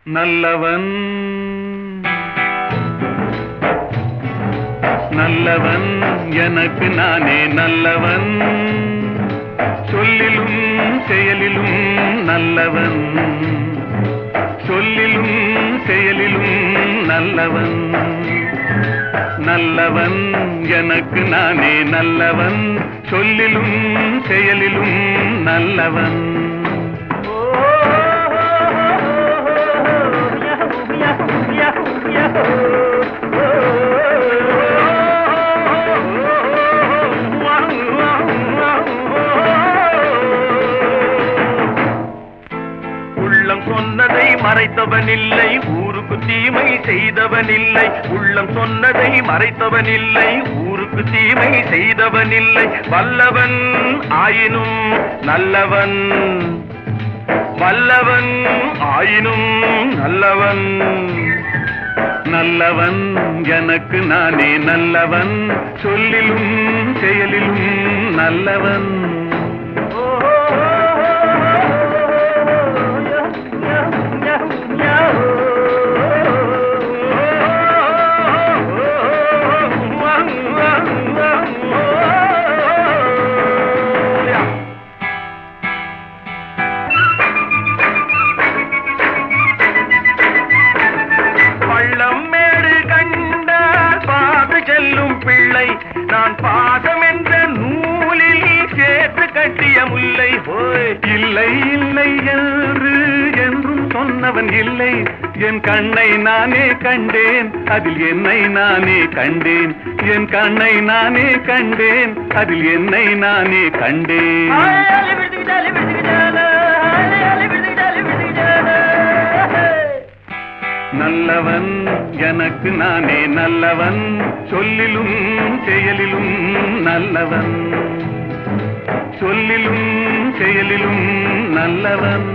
நல்லவன் நல்லவன் எனக்கு நானே நல்லவன் சொல்லிலும் செயலிலும் நல்லவன் சொல்லிலும் செயலிலும் நல்லவன் நல்லவன் எனக்கு நானே நல்லவன் சொல்லிலும் செயலிலும் நல்லவன் உள்ளம் சொன்னதை மறைத்தவன் இல்லை ஊருக்கு தீமை செய்தவன் இல்லை உள்ளம் சொன்னதை மறைத்தவன் இல்லை ஊருக்கு தீமை செய்தவன் இல்லை வல்லவன் ஆயினும் நல்லவன் வல்லவன் ஆயினும் நல்லவன் நல்லவன் எனக்கு நானே நல்லவன் சொல்லிலும் செயலிலும் நல்லவன் பள்ளம் மேடு கண்டால் பாது செல்லும் பிள்ளை நான் பாதம் என்ற நூலில் சேர்த்து கட்டிய முல்லை போய் இல்லை இல்லை என்று என்றும் சொன்னவன் இல்லை என் கண்ணை நானே கண்டேன் அதில் என்னை நானே கண்டேன் என் கண்ணை நானே கண்டேன் அதில் என்னை நானே கண்டேன் நல்லவன் எனக்கு நானே நல்லவன் சொல்லிலும் செயலிலும் நல்லவன் சொல்லிலும் செயலிலும் நல்லவன்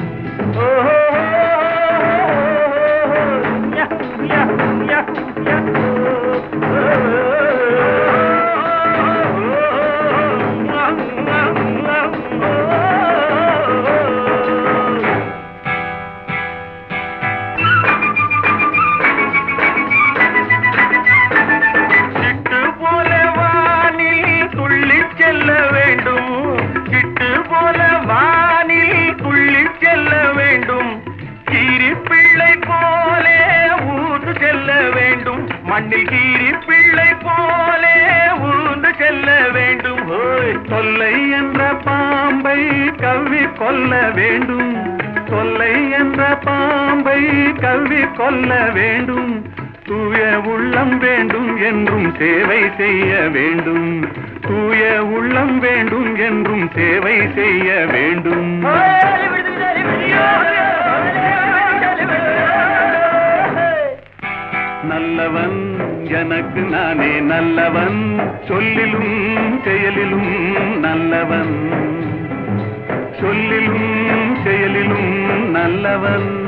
சிட்டு போல வானில் துள்ளிச் செல்ல வேண்டும் சிட்டு போல வானில் துள்ளிச் செல்ல வேண்டும் கீரி பிள்ளை போலே ஊந்து செல்ல வேண்டும் மண்ணில் கீரி பிள்ளை போலே ஊந்து செல்ல வேண்டும் ஹோய் தொல்லை என்ற பாம்பை கவ்வி கொல்ல வேண்டும் தொல்லை என்ற பாம்பை கவ்வி கொல்ல வேண்டும் தூய உள்ளம் வேண்டும் என்றும் சேவை செய்ய வேண்டும் தூய உள்ளம் வேண்டும் என்றும் சேவை செய்ய வேண்டும் நல்லவன் எனக்கு நானே நல்லவன் சொல்லிலும் செயலிலும் நல்லவன் சொல்லிலும் செயலிலும் நல்லவன்